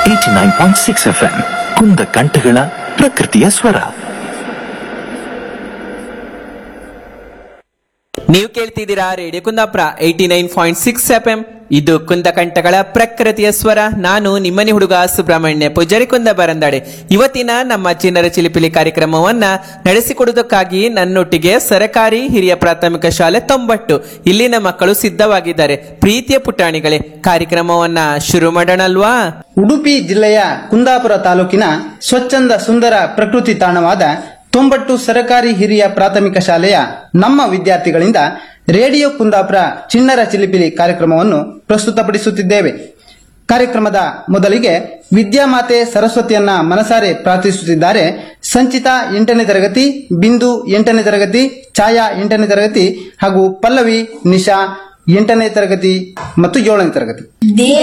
eighty nine point six F M ಕುಂದ ಕಂಠಗಳ ಪ್ರಕೃತಿಯ ಸ್ವರ ನೀವು ಕೇಳ್ತಿದ್ದೀರಾ radio Kundapura eighty nine point six F M ಇದು ಕುಂದಕಂಠಗಳ ಪ್ರಕೃತಿಯ ಸ್ವರ ನಾನು ನಿಮ್ಮನೆ ಹುಡುಗ ಸುಬ್ರಹ್ಮಣ್ಯ ಪೂಜಾರಿ ಕುಂದ ಬರಂದಾಡೆ ಇವತ್ತಿನ ನಮ್ಮ ಚಿನ್ನರ ಚಿಲಿಪಿಲಿ ಕಾರ್ಯಕ್ರಮವನ್ನ ನಡೆಸಿಕೊಡುವುದಕ್ಕಾಗಿ ನನ್ನೊಟ್ಟಿಗೆ ಸರಕಾರಿ ಹಿರಿಯ ಪ್ರಾಥಮಿಕ ಶಾಲೆ ತೊಂಬಟ್ಟು ಇಲ್ಲಿನ ಮಕ್ಕಳು ಸಿದ್ಧವಾಗಿದ್ದಾರೆ ಪ್ರೀತಿಯ ಪುಟಾಣಿಗಳೇ ಕಾರ್ಯಕ್ರಮವನ್ನ ಶುರು ಮಾಡೋಣಲ್ವಾ ಉಡುಪಿ ಜಿಲ್ಲೆಯ ಕುಂದಾಪುರ ತಾಲೂಕಿನ ಸ್ವಚ್ಛಂದ ಸುಂದರ ಪ್ರಕೃತಿ ತಾಣವಾದ ತೊಂಬಟ್ಟು ಸರಕಾರಿ ಹಿರಿಯ ಪ್ರಾಥಮಿಕ ಶಾಲೆಯ ನಮ್ಮ ವಿದ್ಯಾರ್ಥಿಗಳಿಂದ ರೇಡಿಯೋ ಕುಂದಾಪುರ ಚಿಣ್ಣರ ಚಿಲಿಪಿಲಿ ಕಾರ್ಯಕ್ರಮವನ್ನು ಪ್ರಸ್ತುತಪಡಿಸುತ್ತಿದ್ದೇವೆ ಕಾರ್ಯಕ್ರಮದ ಮೊದಲಿಗೆ ವಿದ್ಯಾಮಾತೆ ಸರಸ್ವತಿಯನ್ನ ಮನಸಾರೆ ಪ್ರಾರ್ಥಿಸುತ್ತಿದ್ದಾರೆ ಸಂಚಿತಾ ಎಂಟನೇ ತರಗತಿ ಬಿಂದು ಎಂಟನೇ ತರಗತಿ ಛಾಯಾ ಎಂಟನೇ ತರಗತಿ ಹಾಗೂ ಪಲ್ಲವಿ ನಿಶಾ ಎಂಟನೇ ತರಗತಿ ಮತ್ತು ಏಳನೇ ತರಗತಿ ದೇವ